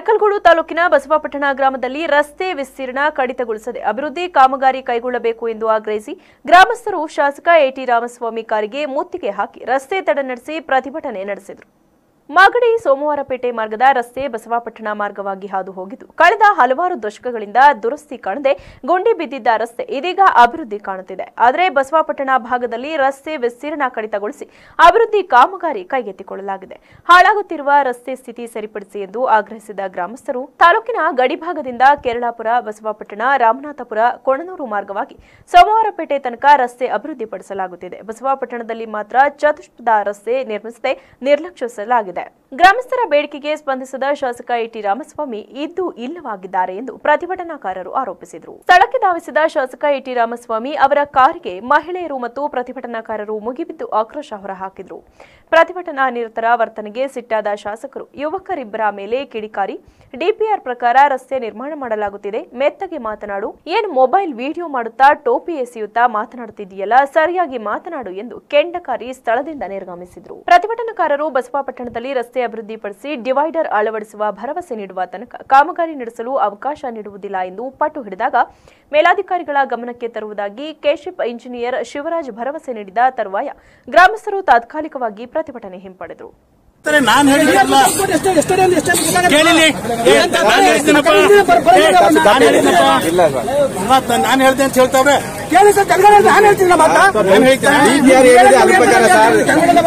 ಅರಕಲಗೂಡು ತಾಲೂಕಿನ ಬಸವಾಪಟ್ಟಣ ಗ್ರಾಮದಲ್ಲಿ ರಸ್ತೆ ವಿಸ್ತೀರ್ಣ ಕಡಿತಗೊಳಿಸದೆ ಅಭಿವೃದ್ಧಿ ಕಾಮಗಾರಿ ಕೈಗೊಳ್ಳಬೇಕು ಎಂದು ಆಗ್ರಹಿಸಿ ಗ್ರಾಮಸ್ಥರು ಶಾಸಕ ಎಟಿ ರಾಮಸ್ವಾಮಿ ಕಾರಿಗೆ ಮುತ್ತಿಗೆ ಹಾಕಿ ರಸ್ತೆ ತಡೆ ನಡೆಸಿ ಪ್ರತಿಭಟನೆ ನಡೆಸಿದರು ಮಾಗಡಿ ಸೋಮವಾರಪೇಟೆ ಮಾರ್ಗದ ರಸ್ತೆ ಬಸವಾಪಟ್ಟಣ ಮಾರ್ಗವಾಗಿ ಹಾದು ಹೋಗಿದ್ದು ಕಳೆದ ಹಲವಾರು ದಶಕಗಳಿಂದ ದುರಸ್ತಿ ಕಾಣದೆ ಗುಂಡಿ ಬಿದ್ದಿದ್ದ ರಸ್ತೆ ಇದೀಗ ಅಭಿವೃದ್ಧಿ ಕಾಣುತ್ತಿದೆ ಆದರೆ ಬಸವಾಪಟ್ಟಣ ಭಾಗದಲ್ಲಿ ರಸ್ತೆ ವಿಸ್ತೀರ್ಣ ಕಡಿತಗೊಳಿಸಿ ಅಭಿವೃದ್ಧಿ ಕಾಮಗಾರಿ ಕೈಗೆತ್ತಿಕೊಳ್ಳಲಾಗಿದೆ ಹಾಳಾಗುತ್ತಿರುವ ರಸ್ತೆ ಸ್ಥಿತಿ ಸರಿಪಡಿಸಿ ಎಂದು ಆಗ್ರಹಿಸಿದ ಗ್ರಾಮಸ್ಥರು ತಾಲೂಕಿನ ಗಡಿಭಾಗದಿಂದ ಕೇರಳಾಪುರ ಬಸವಾಪಟ್ಟಣ ರಾಮನಾಥಪುರ ಕೊಣನೂರು ಮಾರ್ಗವಾಗಿ ಸೋಮವಾರಪೇಟೆ ತನಕ ರಸ್ತೆ ಅಭಿವೃದ್ಧಿಪಡಿಸಲಾಗುತ್ತಿದೆ ಬಸವಾಪಟ್ಟಣದಲ್ಲಿ ಮಾತ್ರ ಚತುಷ್ಪಥ ರಸ್ತೆ ನಿರ್ಮಿಸದೆ ನಿರ್ಲಕ್ಷಿಸಲಾಗಿದೆ ಗ್ರಾಮಸ್ಥರ ಬೇಡಿಕೆಗೆ ಸ್ಪಂದಿಸಿದ ಶಾಸಕ ಎಟಿ ರಾಮಸ್ವಾಮಿ ಇದ್ದು ಇಲ್ಲವಾಗಿದ್ದಾರೆ ಎಂದು ಪ್ರತಿಭಟನಾಕಾರರು ಆರೋಪಿಸಿದರು ಸ್ಥಳಕ್ಕೆ ಧಾವಿಸಿದ ಶಾಸಕ ಎಟಿ ರಾಮಸ್ವಾಮಿ ಅವರ ಕಾರಿಗೆ ಮಹಿಳೆಯರು ಮತ್ತು ಪ್ರತಿಭಟನಾಕಾರರು ಮುಗಿಬಿದ್ದು ಆಕ್ರೋಶ ಹೊರಹಾಕಿದರು ಪ್ರತಿಭಟನಾ ನಿರತರ ವರ್ತನೆಗೆ ಸಿಟ್ಟಾದ ಶಾಸಕರು ಯುವಕರಿಬ್ಬರ ಮೇಲೆ ಕಿಡಿಕಾರಿ ಡಿಪಿಆರ್ ಪ್ರಕಾರ ರಸ್ತೆ ನಿರ್ಮಾಣ ಮಾಡಲಾಗುತ್ತಿದೆ ಮೆತ್ತಗೆ ಮಾತನಾಡು ಏನು ಮೊಬೈಲ್ ವಿಡಿಯೋ ಮಾಡುತ್ತಾ ಟೋಪಿ ಎಸೆಯುತ್ತಾ ಮಾತನಾಡುತ್ತಿದೆಯಲ್ಲ ಸರಿಯಾಗಿ ಮಾತನಾಡು ಎಂದು ಕೆಂಡಕಾರಿ ಸ್ಥಳದಿಂದ ನಿರ್ಗಮಿಸಿದರು ಪ್ರತಿಭಟನಾಕಾರರು ಬಸವಾಪಟ್ಟಣದಲ್ಲಿ ರಸ್ತೆ ಅಭಿವೃದ್ಧಿಪಡಿಸಿ ಡಿವೈಡರ್ ಅಳವಡಿಸುವ ಭರವಸೆ ನೀಡುವ ತನಕ ಕಾಮಗಾರಿ ನಡೆಸಲು ಅವಕಾಶ ನೀಡುವುದಿಲ್ಲ ಎಂದು ಪಟ್ಟು ಹಿಡಿದಾಗ ಮೇಲಾಧಿಕಾರಿಗಳ ಗಮನಕ್ಕೆ ತರುವುದಾಗಿ ಕೆಶಿಪ್ ಇಂಜಿನಿಯರ್ ಶಿವರಾಜ್ ಭರವಸೆ ನೀಡಿದ ತರುವಾಯ ಗ್ರಾಮಸ್ಥರು ತಾತ್ಕಾಲಿಕವಾಗಿ ಪ್ರತಿಭಟನೆ ಹಿಂಪಡೆದರು ಸರಿ, ನಾನ್ ಹೇಳಿದ್ನಲ್ಲ ಕೇಳಿಲಿ ಏ, ನಾನ್ ಹೇಳ್ತೀನಪ್ಪ ಏ, ನಾನ್ ಹೇಳಿದ್ನಪ್ಪ ಮತ್ತ ನಾನ್ ಹೇಳ್ದೆ ಅಂತ ಹೇಳ್ತಾವ್ರೆ ಕೇಳಿ ಸರ್ ಕನ್ನಡ ನಾನು ಹೇಳ್ತೀನಿ ಮಾತಾ ನಾನ್ ಹೇಳ್ತೀನಿ ಯಾರು ಹೇಳಿದೆ ಅದ್ರ ಪ್ರಕಾರ ಸರ್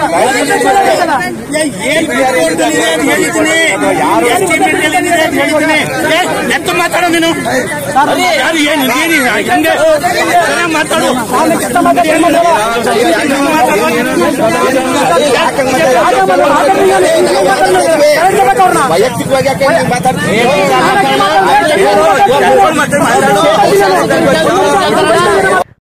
ಏ, ಏನ್ ರಿಪೋರ್ಟಲ್ಲಿ ಇದೆ ಅಂತ ಹೇಳಿದ್ದೀನಿ ಎಸ್ಟಿಮೇಟ್ ಏನಿದೆ ಅಂತ ಹೇಳಿದ್ದೀನಿ ಏ, ಎತ್ತು ಮಾತಾಡೋ ನೀನು ಯಾರು ಏನು ಏನು ಹೆಂಗೆ ಚೆನ್ನಾಗ್ ಮಾತಾಡು ವೈಯಕ್ತಿಕವಾಗಿ ಯಾಕೆ ನೀವು ಮಾತಾಡ್ತೀರಿ ಮತ್ತೆ ಮಾತಾಡು